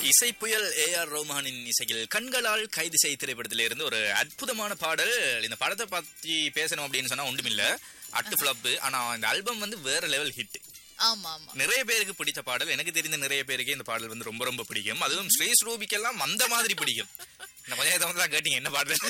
இசை புயல் A R ரோமானின் இசையில் கண்களால் கைது செய் திரைப்படத்தில இருந்து ஒரு அற்புதமான பாடல் இந்த படத்தை பத்தி பேசணும் அப்படின்னு சொன்னா ஒன்றுமில்ல அட்டு ஃபிளப் ஆனா இந்த ஆல்பம் வந்து வேற லெவல் ஹிட் ஆமா ஆமா நிறைய பேருக்கு பிடித்த பாடல் எனக்கு தெரிந்த நிறைய பேருக்கு இந்த பாடல் வந்து ரொம்ப ரொம்ப பிடிக்கும் அதுவும் ஸ்ரீஸ் ரூபிக்கெல்லாம் அந்த மாதிரி பிடிக்கும் நான் கொஞ்ச நேரத்தை தான் கேட்டீங்க என்ன பாடல்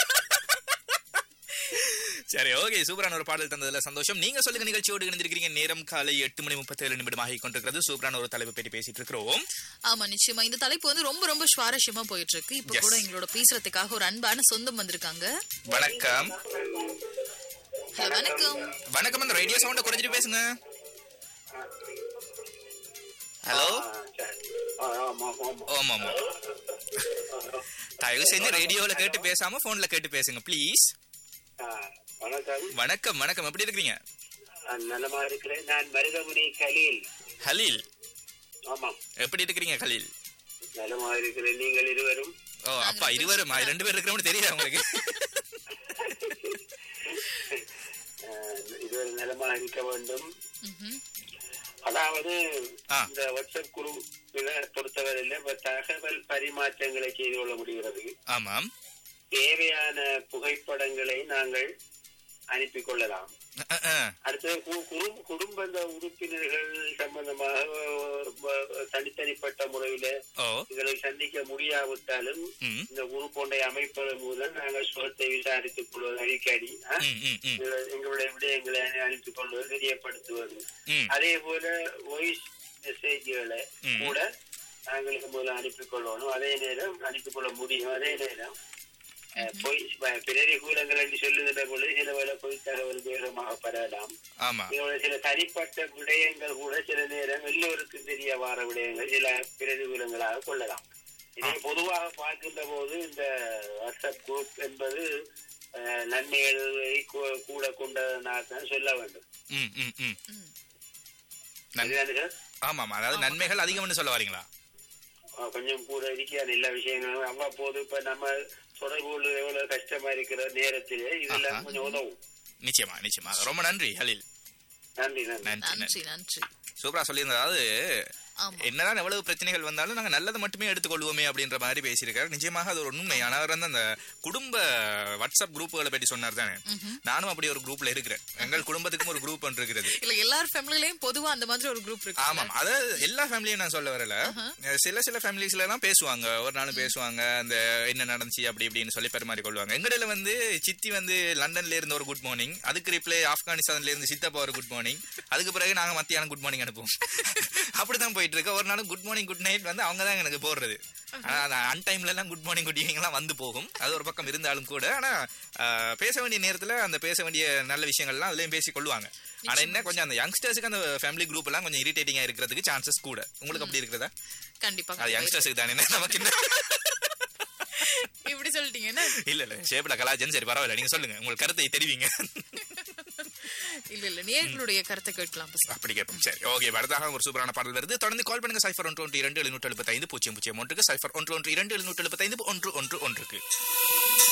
சரி ஓகே சூப்பரான ஒரு பாடல் தந்ததுல சந்தோஷம் நீங்க சொல்லுங்க நிகழ்ச்சியோடு இணைந்திருக்கிறீங்க நேரம் காலை எட்டு மணி முப்பத்தேழு நிமிடம் ஆகி கொண்டிருக்கிறது சூப்பரான ஒரு தலைப்பு பற்றி பேசிட்டு இருக்கிறோம் ஆமா நிச்சயமா இந்த தலைப்பு வந்து ரொம்ப ரொம்ப சுவாரஸ்யமா போயிட்டு இருக்கு இப்ப Yes. கூட எங்களோட பேசுறதுக்காக ஒரு அன்பான சொந்தம் வந்திருக்காங்க வணக்கம் ஹலோ வணக்கம் வணக்கம் அந்த ரேடியோ சவுண்ட குறைஞ்சிட்டு பேசுங்க ஹலோ ஆமா ஆமா தயவு செஞ்சு ரேடியோல கேட்டு பேசாம போன்ல கேட்டு பேசுங்க ப்ளீஸ் வணக்கம் வணக்கம் வணக்கம் எப்படி இருக்கீங்க நான் நலமா இருக்கிறேன் நான் மருதமுனி கலீல் ஹலீல் ஆமாம் எப்படி இருக்கிறீங்க கலீல் நலமா இருக்கிறேன் நீங்கள் இருவரும் ஓ அப்பா இருவரும் ரெண்டு பேர் இருக்கிறவங்க தெரியுதா உங்களுக்கு அஹ், இருவரும் நலமா இருக்க வேண்டும் ம்ஹும். அதாவது ஆ. இந்த வாட்ஸ்அப் குரூப்பில பொறுத்தவரையில இப்ப தகவல் பரிமாற்றங்களை செய்து கொள்ள முடிகிறது ஆமாம் தேவையான புகைப்படங்களை நாங்கள் அனுப்பி கொள்ளலாம் அஹ், அஹ். அடுத்தது கு- குடும்- குடும்ப உறுப்பினர்கள் சம்பந்தமாக அஹ், தனித்தனிப்பட்ட முறையில ஓ எங்களை சந்திக்க முடியாவிட்டாலும் ம் இந்த குரூப் ஒன்றை அமைப்பதன் மூலம் நாங்கள் சுகத்தை விசாரித்துக் கொள்வது அடிக்கடி ஆ? ம் ம் ம் எங்களை- எங்களுடைய விடயங்களை அனுப்பிக் கொள்வது தெரியப்படுத்துவது ம் அதே போல வாய்ஸ் மெசேஜ்களை ம். கூட நாங்கள் இது மூலம் அனுப்பிக் கொள்ளணும் அதே நேரம் அனுப்பிக் கொள்ள முடியும் அதே நேரம் அஹ், பொய் ப- பிறரி கூலங்கள் என்று சொல்லுகின்ற பொழுது சில வேலை பொய் தகவல் வேகமாக பரவலாம் ஆமா இதோட சில தனிப்பட்ட விடயங்கள் கூட சில நேரம் எல்லோருக்கும் தெரிய வர விடயங்கள் சில பிரதிகூலங்களாக கொள்ளலாம் இதை பொதுவாக பார்க்கின்ற போது இந்த வாட்ஸ்அப் குரூப் என்பது அஹ், நன்மைகளை கூ- கூட கொண்டதனாக தான் சொல்ல வேண்டும் ம் ம் ம் ம். நன்- அதுதானே சார் ஆமா ஆமா அதாவது நன்மைகள் அதிகம்னு சொல்ல வரீங்களா அஹ், கொஞ்சம் கூட இருக்க எல்லா விஷயங்களும் அவ்வப்போது இப்ப நம்ம தொடர்பு கொள்வது எவ்வளவு கஷ்டமா இருக்கிற நேரத்திலே இதெல்லாம் ஆஹா. கொஞ்சம் உதவும் நிச்சயமா நிச்சயமா ரொம்ப நன்றி ஹலில் நன்றி நன்றி நன்றி நன்றி நன்றி நன்றி சூப்பரா சொல்லியிருந்தது அதாவது ஆமா என்னதான் எவ்வளவு பிரச்சனைகள் வந்தாலும் நாங்க நல்லதை மட்டுமே எடுத்துக்கொள்வோமே அப்படின்ற மாதிரி பேசியிருக்காரு நிச்சயமாக அது ஒரு உண்மை ஆனா அவர் வந்து அந்த குடும்ப வாட்ஸ்அப் குரூப்புகளை பற்றி சொன்னார் தானே ம்ஹும். நானும் அப்படி ஒரு குரூப்ல இருக்கிறேன் எங்கள் குடும்பத்துக்கும் ஒரு குரூப் ஒன்று இருக்கிறது இல்ல எல்லார் ஃபேமிலிலயும் பொதுவா அந்த மாதிரி ஒரு குரூப் இருக்கு ஆமாம் அதாவது எல்லா ஃபேமிலியும் நான் சொல்ல வரல சில சில ஃபேமிலிஸ்ல எல்லாம் பேசுவாங்க ஒரு நாள் பேசுவாங்க அந்த என்ன நடந்துச்சு அப்படி இப்படின்னு சொல்லி பரிமாறி கொள்வாங்க எங்கடையில வந்து சித்தி வந்து லண்டன்ல இருந்து ஒரு குட் மார்னிங் அதுக்கு ரிப்ளை ஆப்கானிஸ்தான்ல இருந்து சித்தப்பா ஒரு குட் மார்னிங் அதுக்கு பிறகு நாங்க மத்தியானம் குட் மார்னிங் அனுப்புவோம் அப்படிதான் போயிட்டு இருக்கு ஒரு நாள் குட் மார்னிங் குட் நைட் வந்து அவங்க தான் எனக்கு போடுறது ஆனா அந்த அன்டைம்ல எல்லாம் குட் மார்னிங் குட் ஈவினிங் எல்லாம் வந்து போகும் அது ஒரு பக்கம் இருந்தாலும் கூட ஆனா ஆஹ், பேச வேண்டிய நேரத்துல அந்த பேச வேண்டிய நல்ல விஷயங்கள்லாம் அதுலயும் பேசி கொள்வாங்க ஆனா என்ன கொஞ்சம் அந்த யங்ஸ்டர்ஸ்க்கு அந்த ஃபேமிலி குரூப் எல்லாம் கொஞ்சம் இரிட்டேட்டிங்கா இருக்கிறதுக்கு சான்சஸ் கூட உங்களுக்கு அப்படி இருக்கிறதா கண்டிப்பா அது யங்ஸ்டர்ஸுக்கு தானே நமக்கு என்ன இப்படி சொல்லிட்டீங்கன்னா இல்ல இல்ல ஷேப்ல கலாஜன் சரி பரவாயில்ல நீங்க சொல்லுங்க உங்களுக்கு கருத்தை தெரிவிங்க இல்ல இல்ல நேர்களுடைய கருத்தை கேட்கலாம் first. அப்படி கேட்போம் சரி ஓகே அடுத்தாக ஒரு சூப்பரான பாடல் வருது தொடர்ந்து கால் பண்ணுங்க சைஃபர் ஒன்று ஒன்று இரண்டு எழுநூற்று எழுபத்தைந்து பூஜ்ஜியம் பூஜ்ஜியம் ஒன்றுக்கு சைஃபர் ஒன்று ஒன்று இரண்டு எழுநூற்று எழுபத்தைந்து ஒன்று ஒன்று ஒன்றுக்கு